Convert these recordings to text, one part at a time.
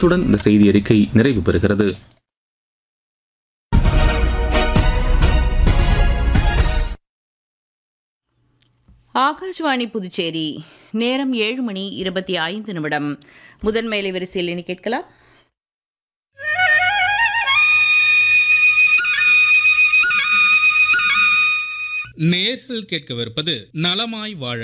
இத்துடன் இந்த செய்தி அறிக்கை நிறைவு பெறுகிறது ஆகாஷ்வாணி புதுச்சேரி நேரம் ஏழு மணி இருபத்தி ஐந்து நிமிடம் முதன்மை வரிசையில் இனி கேட்கலாம் நேர்கள் கேட்கவிருப்பது நலமாய் வாழ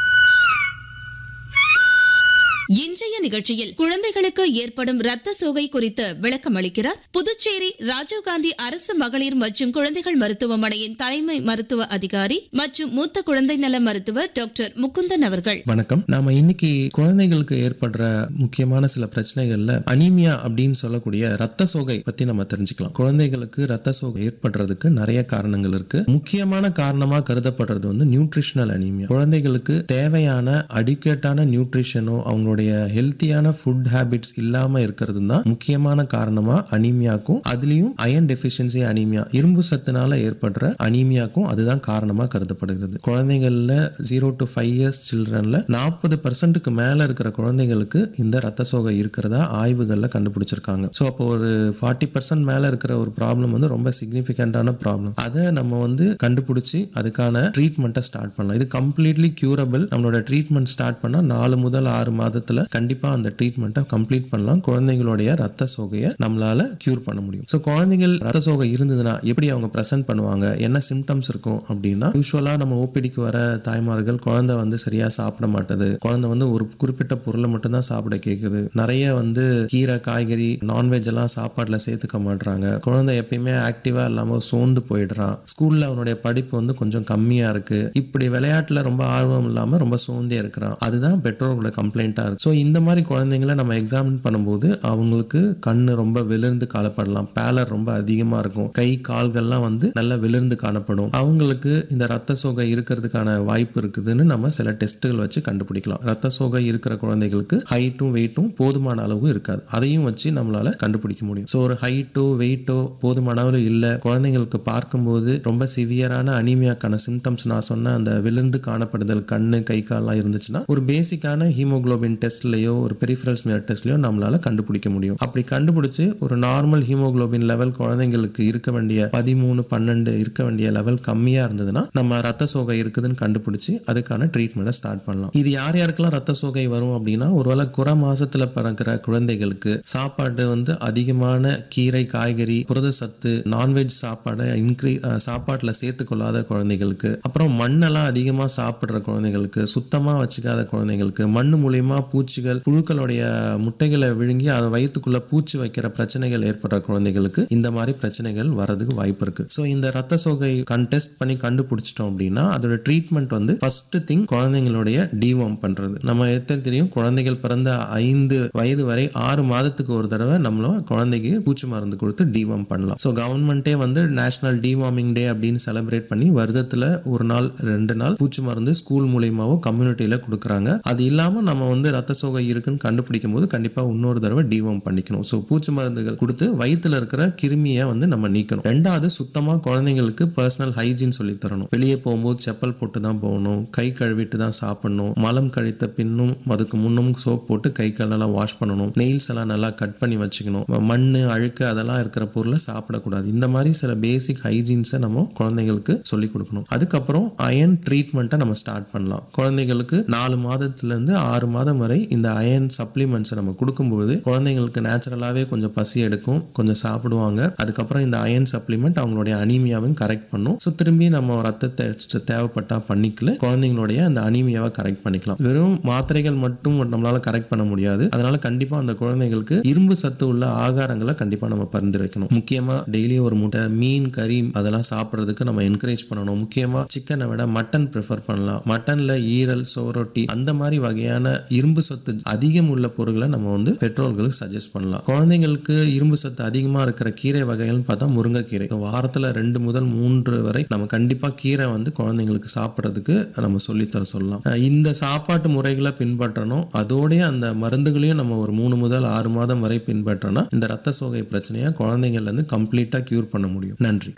இன்றைய நிகழ்ச்சியில் குழந்தைகளுக்கு ஏற்படும் இரத்த சோகை குறித்து விளக்கம் அளிக்கிறார் புதுச்சேரி ராஜீவ்காந்தி அரசு மகளிர் மற்றும் குழந்தைகள் மருத்துவமனையின் தலைமை மருத்துவ அதிகாரி மற்றும் மூத்த குழந்தை நல மருத்துவர் டாக்டர் முகுந்தன் அவர்கள் வணக்கம் நாம இன்னைக்கு குழந்தைகளுக்கு ஏற்படுற முக்கியமான சில பிரச்சனைகள்ல அனீமியா அப்படின்னு சொல்லக்கூடிய ரத்த சோகை பத்தி நம்ம தெரிஞ்சுக்கலாம் குழந்தைகளுக்கு ரத்த சோகை ஏற்படுறதுக்கு நிறைய காரணங்கள் இருக்கு முக்கியமான காரணமா கருதப்படுறது வந்து நியூட்ரிஷனல் அனீமியா குழந்தைகளுக்கு தேவையான அடிக்கேட்டான நியூட்ரிஷனோ அவங்களுடைய ஹெல்த்தியான ஃபுட் ஹேபிட்ஸ் இல்லாம இருக்கிறது தான் முக்கியமான காரணமா அனீமியாக்கும் அதுலயும் அயன் டெஃபிஷியன்சி அனீமியா இரும்பு சத்துனால ஏற்படுற அனீமியாக்கும் அதுதான் காரணமா கருதப்படுகிறது குழந்தைகள்ல ஜீரோ டு ஃபைவ் இயர்ஸ் சில்ட்ரன்ல நாற்பது பர்சன்ட்டுக்கு மேல இருக்கிற குழந்தைகளுக்கு இந்த ரத்த சோகை இருக்கிறதா ஆய்வுகள்ல கண்டுபிடிச்சிருக்காங்க ஸோ அப்போ ஒரு ஃபார்ட்டி பர்சன்ட் மேல இருக்கிற ஒரு ப்ராப்ளம் வந்து ரொம்ப சிக்னிஃபிகண்டான ப்ராப்ளம் அதை நம்ம வந்து கண்டுபிடிச்சி அதுக்கான ட்ரீட்மெண்ட்டை ஸ்டார்ட் பண்ணலாம் இது கம்ப்ளீட்லி கியூரபிள் நம்மளோட ட்ரீட்மெண்ட் ஸ்டார்ட் பண்ணா நாலு முதல் ஆறு மாதத்துல கண்டிப்பா அந்த ட்ரீட்மெண்ட்டை கம்ப்ளீட் பண்ணலாம் குழந்தைகளுடைய ரத்த சோகையை நம்மளால கியூர் பண்ண முடியும் ஸோ குழந்தைகள் ரத்த சோகை இருந்ததுன்னா எப்படி அவங்க ப்ரெசென்ட் பண்ணுவாங்க என்ன சிம்டம்ஸ் இருக்கும் அப்படின்னா யூஸ்வலா நம்ம ஓபிடிக்கு வர தாய்மார்கள் குழந்தை வந்து சரியா சாப்பிட மாட்டது குழந்தை வந்து ஒரு குறிப்பிட்ட பொருளை மட்டும் தான் சாப்பிட கேட்குது நிறைய வந்து கீரை காய்கறி நான்வெஜ் எல்லாம் சாப்பாடுல சேர்த்துக்க மாட்றாங்க குழந்தை எப்பயுமே ஆக்டிவா இல்லாம சோர்ந்து போயிடுறான் ஸ்கூல்ல அவனுடைய படிப்பு வந்து கொஞ்சம் கம்மியா இருக்கு இப்படி விளையாட்டுல ரொம்ப ஆர்வம் இல்லாம ரொம்ப சோர்ந்தே இருக்கிறான் அதுதான் பெற்றோர்களோட கம்ப்ளைண்டா இருக்கு ஸோ இந்த மாதிரி குழந்தைங்களை நம்ம எக்ஸாமின் பண்ணும்போது அவங்களுக்கு கண்ணு ரொம்ப விழுந்து காணப்படலாம் பேலர் ரொம்ப அதிகமா இருக்கும் கை கால்கள்லாம் வந்து நல்லா விழுந்து காணப்படும் அவங்களுக்கு இந்த ரத்த சோகை இருக்கிறதுக்கான வாய்ப்பு இருக்குதுன்னு நம்ம சில டெஸ்ட்டுகள் வச்சு கண்டுபிடிக்கலாம் ரத்த சோகை இருக்கிற குழந்தைகளுக்கு ஹைட்டும் வெயிட்டும் போதுமான அளவு இருக்காது அதையும் வச்சு நம்மளால கண்டுபிடிக்க முடியும் ஸோ ஒரு ஹைட்டோ வெயிட்டோ போதுமான அளவு இல்லை குழந்தைங்களுக்கு பார்க்கும்போது ரொம்ப சிவியரான அனீமியாக்கான சிம்டம்ஸ் நான் சொன்ன அந்த விழுந்து காணப்படுதல் கண்ணு கை கால்லாம் இருந்துச்சுன்னா ஒரு பேசிக்கான ஹீமோகுளோபின் டெஸ்ட்லயோ ஒரு பெரிஃபரல் ஸ்மியர் டெஸ்ட்லயோ நம்மளால கண்டுபிடிக்க முடியும் அப்படி கண்டுபிடிச்சு ஒரு நார்மல் ஹீமோகுளோபின் லெவல் குழந்தைங்களுக்கு இருக்க வேண்டிய பதிமூணு பன்னெண்டு இருக்க வேண்டிய லெவல் கம்மியா இருந்ததுன்னா நம்ம ரத்த சோகை இருக்குதுன்னு கண்டுபிடிச்சு அதுக்கான ட்ரீட்மெண்ட்டை ஸ்டார்ட் பண்ணலாம் இது யார் யாருக்கெல்லாம் ரத்த சோகை வரும் அப்படின்னா ஒருவேளை குறை மாசத்துல பிறக்கிற குழந்தைகளுக்கு சாப்பாடு வந்து அதிகமான கீரை காய்கறி புரத சத்து நான்வெஜ் சாப்பாடை இன்க்ரீ சாப்பாட்டில் சேர்த்துக்கொள்ளாத குழந்தைகளுக்கு அப்புறம் மண்ணெல்லாம் அதிகமாக சாப்பிட்ற குழந்தைகளுக்கு சுத்தமாக வச்சுக்காத குழந்தைகளுக்கு மண் மூலியமா பூச்சிகள் புழுக்களுடைய முட்டைகளை விழுங்கி அதை வயிற்றுக்குள்ள பூச்சி வைக்கிற பிரச்சனைகள் ஏற்படுற குழந்தைகளுக்கு இந்த மாதிரி பிரச்சனைகள் வரதுக்கு வாய்ப்பு இருக்கு ஸோ இந்த ரத்த சோகை கண்டெஸ்ட் பண்ணி கண்டுபிடிச்சிட்டோம் அப்படின்னா அதோட ட்ரீட்மெண்ட் வந்து ஃபர்ஸ்ட் திங் குழந்தைங்களுடைய டிவார்ம் பண்றது நம்ம எத்தனை தெரியும் குழந்தைகள் பிறந்த ஐந்து வயது வரை ஆறு மாதத்துக்கு ஒரு தடவை நம்மள குழந்தைக்கு பூச்சி மருந்து கொடுத்து டிவார்ம் பண்ணலாம் ஸோ கவர்மெண்ட்டே வந்து நேஷனல் டிவார்மிங் டே அப்படின்னு செலிப்ரேட் பண்ணி வருடத்துல ஒரு நாள் ரெண்டு நாள் பூச்சி மருந்து ஸ்கூல் மூலியமாவோ கம்யூனிட்டியில கொடுக்குறாங்க அது இல்லாம நம்ம வந்து ரத்த சோகை இருக்குன்னு கண்டுபிடிக்கும் போது கண்டிப்பா இன்னொரு தடவை டிவார்ம் பண்ணிக்கணும் ஸோ பூச்சி மருந்துகள் கொடுத்து வயிற்றுல இருக்கிற கிருமியை வந்து நம்ம நீக்கணும் ரெண்டாவது சுத்தமா குழந்தைங்களுக்கு பர்சனல் ஹைஜீன் சொல்லி தரணும் வெளியே போகும்போது செப்பல் போட்டு தான் போகணும் கை கழுவிட்டு தான் சாப்பிடணும் மலம் கழித்த பின்னும் அதுக்கு முன்னும் சோப் போட்டு கை கால் நல்லா வாஷ் பண்ணணும் நெயில்ஸ் எல்லாம் நல்லா கட் பண்ணி வச்சுக்கணும் மண் அழுக்கு அதெல்லாம் இருக்கிற பொருளை சாப்பிடக்கூடாது இந்த மாதிரி சில பேசிக் ஹைஜீன்ஸை நம்ம குழந்தைங்களுக்கு சொல்லி கொடுக்கணும் அதுக்கப்புறம் அயன் ட்ரீட்மெண்ட்டை நம்ம ஸ்டார்ட் பண்ணலாம் குழந்தைங்களுக்கு நாலு மாதத்துல இருந்து ஆறு மாதம் வரை இந்த அயன் சப்ளிமெண்ட்ஸை நம்ம கொடுக்கும்போது குழந்தைங்களுக்கு நேச்சுரலாகவே கொஞ்சம் பசி எடுக்கும் கொஞ்சம் சாப்பிடுவாங்க அதுக்கப்புறம் இந்த அயன் சப்ளிமெண்ட் அவங்களுடைய அனீமியாவையும் கரெக்ட் பண்ணும் ஸோ திரும்பி நம்ம ரத்தத்தை தேவைப்பட்டா பண்ணிக்கல குழந்தைங்களுடைய அந்த அனீமியாவை கரெக்ட் பண்ணிக்கலாம் வெறும் மாத்திரைகள் மட்டும் நம்மளால கரெக்ட் பண்ண முடியாது அதனால கண்டிப்பா அந்த குழந்தைங்களுக்கு இரும்பு சத்து உள்ள ஆகாரங்களை கண்டிப்பா நம்ம பரிந்துரைக்கணும் முக்கியமா டெய்லி ஒரு முட்டை மீன் கறி அதெல்லாம் சாப்பிட்றதுக்கு நம்ம என்கரேஜ் பண்ணணும் முக்கியமா சிக்கனை விட மட்டன் ப்ரிஃபர் பண்ணலாம் மட்டன்ல ஈரல் சோரொட்டி அந்த மாதிரி வகையான இரும்பு சத்து அதிகம் உள்ள பொருட்களை நம்ம வந்து பெற்றோர்களுக்கு சஜஸ்ட் பண்ணலாம் குழந்தைங்களுக்கு இரும்பு சத்து அதிகமா இருக்கிற கீரை வகைகள்னு பார்த்தா முருங்கைக்கீரை வாரத்துல ரெண்டு முதல் மூன்று வரை நம்ம கண்டிப்பா கீரை வந்து குழந்தைங்களுக்கு சாப்பிட்றதுக்கு நம்ம சொல்லித்தர சொல்லலாம் அஹ் இந்த சாப்பாட்டு முறைகளை பின்பற்றணும் அதோடய அந்த மருந்துகளையும் நம்ம ஒரு மூணு முதல் ஆறு மாதம் வரை பின்பற்றனா இந்த ரத்த சோகை பிரச்சனையை குழந்தைங்கள்ல இருந்து கம்ப்ளீட்டா கியூர் பண்ண முடியும் நன்றி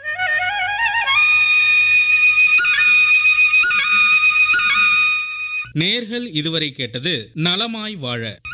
நேர்கள் இதுவரை கேட்டது நலமாய் வாழ